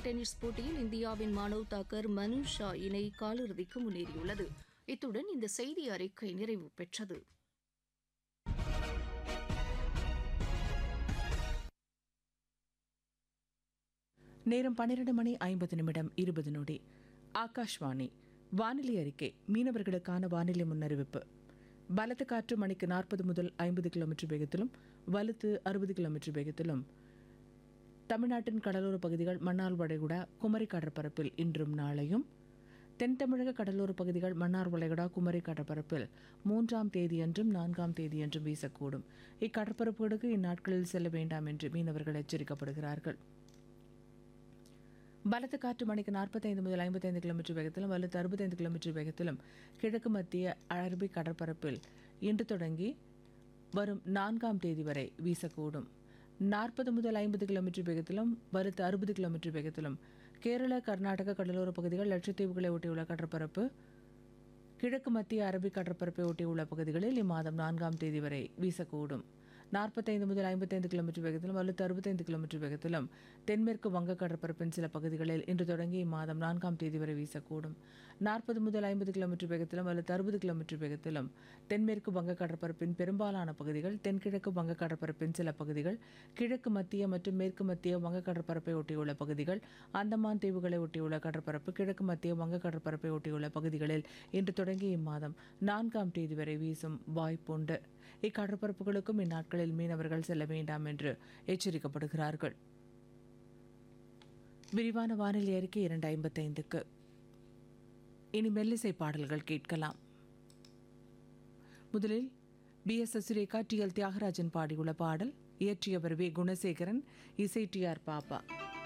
tennis போட்டியில் இந்தியாவின் மானவ் தாக்கர் மனு ஷா இணை காலிறுதிக்கு முன்னேறியுள்ளது இத்துடன் இந்த செய்தி அறிக்கை நிறைவு பெற்றது நேரம் பன்னிரண்டு மணி ஐம்பது நிமிடம் இருபது நொடி ஆகாஷ்வாணி வானிலை அறிக்கை மீனவர்களுக்கான வானிலை முன்னறிவிப்பு பலத்த காற்று மணிக்கு நாற்பது முதல் ஐம்பது கிலோமீட்டர் வேகத்திலும் வலுத்து அறுபது கிலோமீட்டர் வேகத்திலும் தமிழ்நாட்டின் கடலோர பகுதிகள் மன்னார் வளைகுடா குமரி கடற்பரப்பில் இன்றும் நாளையும் தென் தமிழக கடலோர பகுதிகள் மன்னார் வளைகுடா குமரி கடற்பரப்பில் மூன்றாம் தேதியன்றும் நான்காம் தேதியன்றும் வீசக்கூடும் இக்கடற்பரப்புகளுக்கு இந்நாட்களில் செல்ல வேண்டாம் என்று மீனவர்கள் எச்சரிக்கப்படுகிறார்கள் பலத்த காற்று மணிக்கு நாற்பத்தைந்து முதல் ஐம்பத்தைந்து கிலோமீட்டர் வேகத்திலும் வலுத்து அறுபத்தைந்து கிலோமீட்டர் வேகத்திலும் கிழக்கு மத்திய அரபிக் கடற்பரப்பில் இன்று தொடங்கி வரும் நான்காம் தேதி வரை வீசக்கூடும் நாற்பது முதல் ஐம்பது கிலோமீட்டர் வேகத்திலும் வலுத்து அறுபது கிலோமீட்டர் வேகத்திலும் கேரள கர்நாடக கடலோர பகுதிகள் லட்சத்தீவுகளை ஒட்டியுள்ள கடற்பரப்பு கிழக்கு மத்திய அரபிக் கடற்பரப்பை ஒட்டியுள்ள பகுதிகளில் இம்மாதம் நான்காம் தேதி வரை வீசக்கூடும் நாற்பத்தைந்து முதல் ஐம்பத்தைந்து கிலோமீட்டர் வேகத்திலும் வலுத்து அறுபத்தைந்து கிலோமீட்டர் வேகத்திலும் தென்மேற்கு வங்க கடற்பரப்பின் சில பகுதிகளில் இன்று தொடங்கி இம்மாதம் நான்காம் தேதி வரை வீசக்கூடும் நாற்பது முதல் ஐம்பது கிலோமீட்டர் வேகத்திலும் வலுத்து அறுபது கிலோமீட்டர் வேகத்திலும் தென்மேற்கு வங்க கடற்பரப்பின் பெரும்பாலான பகுதிகள் தென்கிழக்கு வங்க கடற்பரப்பின் சில பகுதிகள் கிழக்கு மத்திய மற்றும் மேற்கு மத்திய வங்க கடற்பரப்பை ஒட்டியுள்ள பகுதிகள் அந்தமான் தீவுகளை ஒட்டியுள்ள கடற்பரப்பு கிழக்கு மத்திய வங்க கடற்பரப்பை ஒட்டியுள்ள பகுதிகளில் இன்று தொடங்கி இம்மாதம் நான்காம் தேதி வரை வீசும் வாய்ப்புண்டு இக்கடற்பரப்புகளுக்கும் இந்நாட்களில் மீனவர்கள் செல்ல வேண்டாம் என்று எச்சரிக்கப்படுகிறார்கள் விரிவான வானிலை அறிக்கை இரண்டு ஐம்பத்தைந்துக்கு இனி மெல்லிசை பாடல்கள் கேட்கலாம் முதலில் P S Surekha T L Thyagarajan பாடியுள்ள பாடல் இயற்றியவர் வே குணசேகரன் இசை டி ஆர் பாப்பா